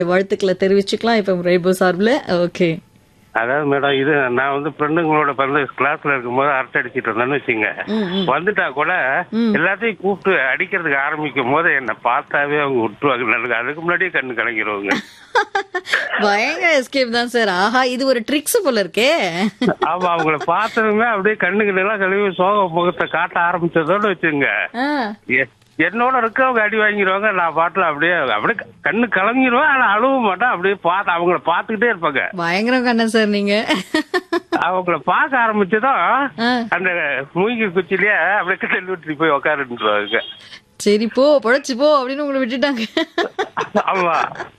வாழ்த்துக்களை தெரிவிச்சுக்கலாம் இப்ப ரெயின்போ சார்பில் ஓகே அதாவது மேடம் இது நான் வந்து ஃப்ரெண்டுங்களோட பிறந்த கிளாஸ்ல இருக்கும்போது அரட்டை அடிச்சிட்டு இருந்தேன்னு வச்சுங்க வந்துட்டா கூட எல்லாத்தையும் கூப்பிட்டு அடிக்கிறதுக்கு ஆரம்பிக்கும் போது என்ன பார்த்தாவே அவங்க விட்டுருவாங்க எனக்கு அதுக்கு முன்னாடியே கண்ணு கலங்கிடுவாங்க பயங்கர எஸ்கேப் தான் சார் ஆஹா இது ஒரு ட்ரிக்ஸ் போல இருக்கே ஆமா அவங்கள பார்த்ததுமே அப்படியே கண்ணுக்கு எல்லாம் கழுவி சோக முகத்தை காட்ட ஆரம்பிச்சதோட வச்சுங்க ஆ, எ- என்னோட இருக்கவங்க அடி வாங்கிடுவாங்க நான் பாட்டுல அப்படியே அப்படியே கண்ணு கலங்கிடுவேன் ஆனா அழுவ மாட்டேன் அப்படியே பார்த்து அவங்கள பார்த்துக்கிட்டே இருப்பாங்க பயங்கரம் கண்ணன் சார் நீங்க அவங்கள பார்க்க ஆரம்பிச்சதும் ஆ, அந்த மூங்கி குச்சிலேயே அப்படியே தள்ளி விட்டு போய் உட்காருன்றாங்க சரி போ பொழைச்சு போ அப்படின்னு உங்களை விட்டுட்டாங்க ஆமா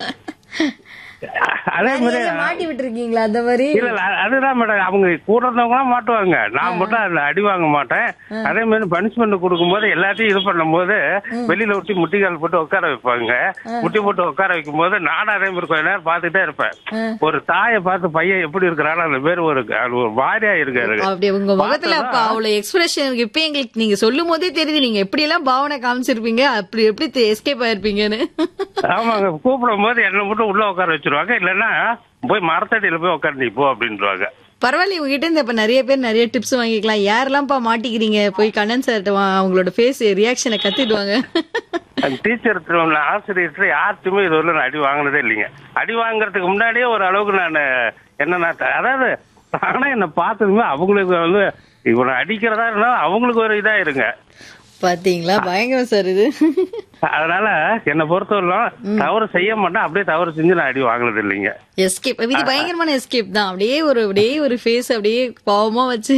அதே மாதிரி நீங்க மாட்டி விட்டுருக்கீங்களா அந்த மாதிரி இல்ல இல்ல, அதுதான் மேடம் அவங்க கூட இருந்தவங்க மாட்டுவாங்க நான் மட்டும் அதுல அடி வாங்க மாட்டேன் அதே மாதிரி பனிஷ்மெண்ட் கொடுக்கும்போது எல்லாத்தையும் இது பண்ணும்போது வெளியில விட்டு முட்டிக்கால் போட்டு உட்கார வைப்பாங்க முட்டி போட்டு உட்கார வைக்கும் போது நானும் அதே மாதிரி கொஞ்ச நேரம் பார்த்துட்டே இருப்பேன் ஒரு தாயை பார்த்து பையன் எப்படி இருக்கிறானோ அந்த பேர் ஒரு அது ஒரு மாதிரியா இருக்காரு அப்படி உங்க முகத்துல அப்ப அவ்வளவு எக்ஸ்பிரஷன் இருக்கு இப்ப எங்களுக்கு நீங்க சொல்லும் போதே தெரியுது நீங்க எப்படி எல்லாம் பாவனை காமிச்சிருப்பீங்க அப்படி எப்படி எஸ்கேப் ஆயிருப்பீங்கன்னு ஆமாங்க கூப்பிடும் போது என்ன மட்டும் உள்ள உட்கார வச்சிருவாங்க இல்லைன்னா போய் மரத்தடியில போய் உட்கார நீ போ அப்படின்றாங்க பரவாயில்ல உங்ககிட்ட இருந்து இப்ப நிறைய பேர் நிறைய டிப்ஸ் வாங்கிக்கலாம் யாரெல்லாம்ப்பா மாட்டிக்கிறீங்க போய் கண்ணன் சார்ட்ட வா- அவங்களோட ஃபேஸ் ரியாக்ஷனை கத்திடுவாங்க அந்த டீச்சர் ஆசிரியர்கிட்ட யார்ட்டுமே இது வரல நான் அடி வாங்கினதே இல்லைங்க அடி வாங்குறதுக்கு முன்னாடியே ஒரு அளவுக்கு நான் என்னன்னா அதாவது ஆனா என்ன பார்த்ததுமே அவங்களுக்கு வந்து இவனை அடிக்கிறதா இருந்தா அவங்களுக்கு ஒரு இதா இருங்க பாத்தீங்களா பயங்கரம் சார் இது அதனால என்னை பொறுத்தவரையிலும் தவறு செய்ய மாட்டேன் அப்படியே தவறு செஞ்சு நான் அடி வாங்கினது இல்லைங்க எஸ்கேப் இது பயங்கரமான எஸ்கேப் தான் அப்படியே ஒரு அப்படியே ஒரு ஃபேஸ் அப்படியே பாவமா வச்சு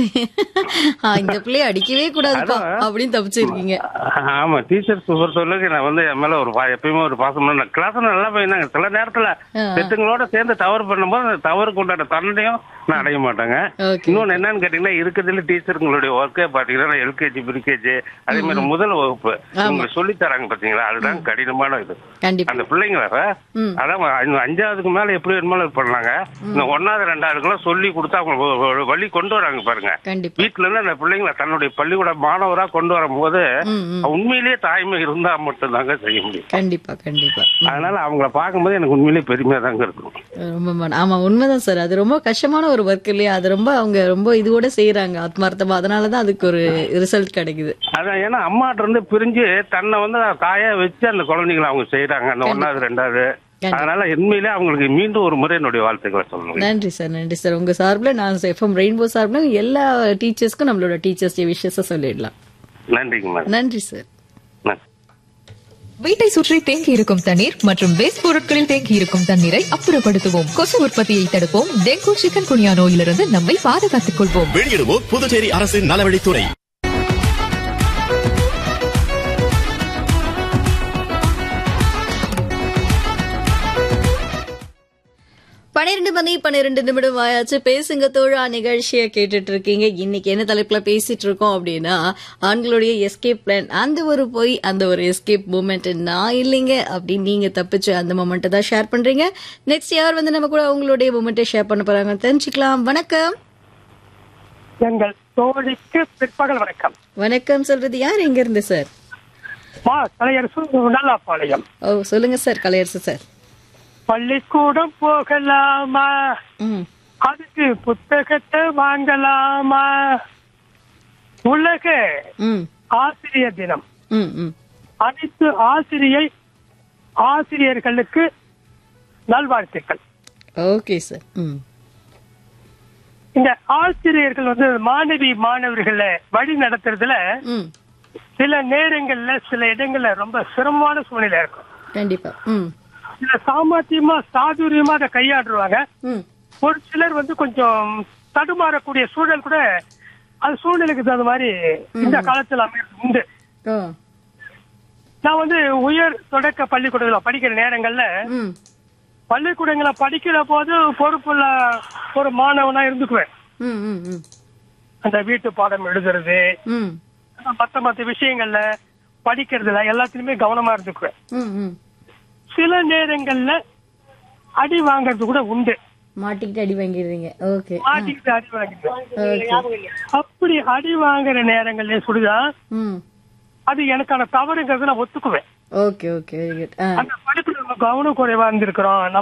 ஆ, இந்த பிள்ளைய அடிக்கவே கூடாதுப்பா அப்படின்னு தப்பிச்சிருக்கீங்க ஆமா டீச்சர்ஸ் பொறுத்தவரைக்கும் நான் வந்து என் மேல ஒரு பா- எப்பயுமே ஒரு பாசம் நான் கிளாஸ் நல்லா போயிருந்தாங்க சில நேரத்துல செட்டுங்களோட சேர்ந்து தவறு பண்ணும்போது அந்த தவறுக்கு உண்டான தண்டனையும் நான் அடைய மாட்டேங்க ஓகே இன்னொன்னு என்னன்னு கேட்டீங்கன்னா இருக்கிறதுல டீச்சருங்களுடைய ஒர்க்கே பாத்தீங்கன்னா எல்கேஜி பிரிகேஜி அதே மாதிரி முதல் வகுப்பு இவங்க சொல்லி தராங்க பாத்தீங்களா அதுதான் கடினமான இது கண்டிப்பா அந்த பிள்ளைங்கள அதான் அஞ்சு- அஞ்சாவதுக்கு மேல எப்படி வேணுமாலும் இது பண்ணலாங்க இந்த ஒன்னாவது ரெண்டாவதுக்குலாம் சொல்லி கொடுத்தா அவங்க ஒரு- ஒரு வழி கொண்டு வராங்க பாருங்க கண்டிப்பா வீட்டுல இருந்து அந்த பிள்ளைங்களை தன்னுடைய பள்ளிக்கூட மாணவரா கொண்டு வரும்போது ம், ம். உண்மையிலேயே தாய்மை இருந்தா மட்டும்தாங்க செய்ய முடியும் கண்டிப்பா கண்டிப்பா அதனால அவங்கள பார்க்கும்போது எனக்கு உண்மையிலேயே பெருமையா தாங்க இருக்கும் ரொம்ப மன- ஆமா உண்மைதான் சார் அது ரொம்ப கஷ்டமான ஒரு ஒர்க் இல்லையா அது ரொம்ப அவங்க ரொம்ப இதுவோட செய்யறாங்க ஆத்மார்த்தமா அதனாலதான் அதுக்கு ஒரு ரிசல்ட் கிடைக்குது அதான் ஏன்னா அம்மாட்ட இருந்து பிரிஞ்சு தன்னை வந்து தாயா வச்சு அந்த குழந்தைங்களை அவங்க செய்யறாங்க அந்த ஒன்னாவது ரெண்டாவது கண்டிப்பா. அதனால உண்மையிலே அவங்களுக்கு மீண்டும் ஒரு முறை என்னுடைய வாழ்த்துக்களை சொல்லணும் நன்றி சார் நன்றி சார் உங்க சார்பில் நான் எஃப்எம் ரெயின்போ சார்பில் எல்லா டீச்சர்ஸ்க்கும் நம்மளோட டீச்சர்ஸ் டே விஷயஸ சொல்லிடலாம் நன்றிங்க மேடம் நன்றி சார் நன்றி வீட்டை சுற்றி தேங்கி இருக்கும் தண்ணீர் மற்றும் வேஸ்ட் பொருட்களில் தேங்கி இருக்கும் தண்ணீரை அப்புறப்படுத்துவோம் கொசு உற்பத்தியை தடுப்போம் டெங்கு சிக்கன் குனியா நோயிலிருந்து நம்மை பாதுகாத்துக் கொள்வோம் வெளியிடுவோம் புதுச்சேரி அரசின் நலவழித்துறை பன்னிரெண்டு மணி பன்னிரெண்டு நிமிடம் ஆயாச்சு பேசுங்க தோழா நிகழ்ச்சியை கேட்டுட்டு இருக்கீங்க இன்னைக்கு என்ன தலைப்புல பேசிட்டு இருக்கோம் அப்படின்னா ஆண்களுடைய எஸ்கேப் பிளான் அந்த ஒரு போய் அந்த ஒரு எஸ்கேப் மூமெண்ட் நான் இல்லைங்க அப்படின்னு நீங்க தப்பிச்சு அந்த மூமெண்ட்டை தான் ஷேர் பண்றீங்க நெக்ஸ்ட் யார் வந்து நம்ம கூட அவங்களுடைய மூமெண்ட்டை ஷேர் பண்ண போறாங்க தெரிஞ்சுக்கலாம் வணக்கம் எங்கள் தோழிக்கு பிற்பகல் வணக்கம் வணக்கம் சொல்றது யார் எங்க இருந்து சார் மா கலையரசு நல்லாப்பாளையம் ஓ சொல்லுங்க சார் கலையரசு சார் பள்ளிக்கூடம் போகலாமா ம் அதுக்கு புத்தகத்தை வாங்கலாமா உலக ம் ஆசிரியர் தினம் ம் ம் அனைத்து ஆசிரியை ஆசிரியர்களுக்கு நல்வாழ்த்துக்கள் ஓகே சார் ம் இந்த ஆசிரியர்கள் வந்து மாணவி மாணவர்களை வழி நடத்துறதுல ம் சில நேரங்கள்ல சில இடங்கள்ல ரொம்ப சிரமமான சூழ்நிலை இருக்கும் கண்டிப்பா ம் சில சாமர்த்தியமா சாதுரியமா அதை கையாடுவாங்க ம் ஒரு சிலர் வந்து கொஞ்சம் தடுமாறக்கூடிய சூழல் கூட அது சூழ்நிலைக்கு தகுந்த மாதிரி இந்த காலத்துல அமைகிறது உண்டு ஓ நான் வந்து உயர் தொடக்க பள்ளிக்கூடங்கள படிக்கிற நேரங்கள்ல ம் பள்ளிக்கூடங்களை படிக்கிற போது பொறுப்புள்ள ஒரு மாணவனா இருந்துக்குவேன் ம் ம் ம் அந்த வீட்டு பாடம் எழுதுறது ம் மத்த மத்த விஷயங்கள்ல படிக்கிறதுல எல்லாத்துலயுமே கவனமா இருந்துக்குவேன் ம் ம் சில நேரங்கள்ல அடி வாங்குறது கூட உண்டு மாட்டிக்கிட்டு அடி வாங்கிடுறீங்க ஓகே மாட்டிக்கிட்டு அடி வாங்கிடுவேன் அப்படி அடி வாங்குற நேரங்கள்ல சொல்லுதான் ம் அது எனக்கான தவறுங்கிறது நான் ஒத்துக்குவேன் ஓகே ஓகே வெரி குட் அந்த படிப்புல நம்ம கவனம் குறைவா இருந்திருக்கிறோம்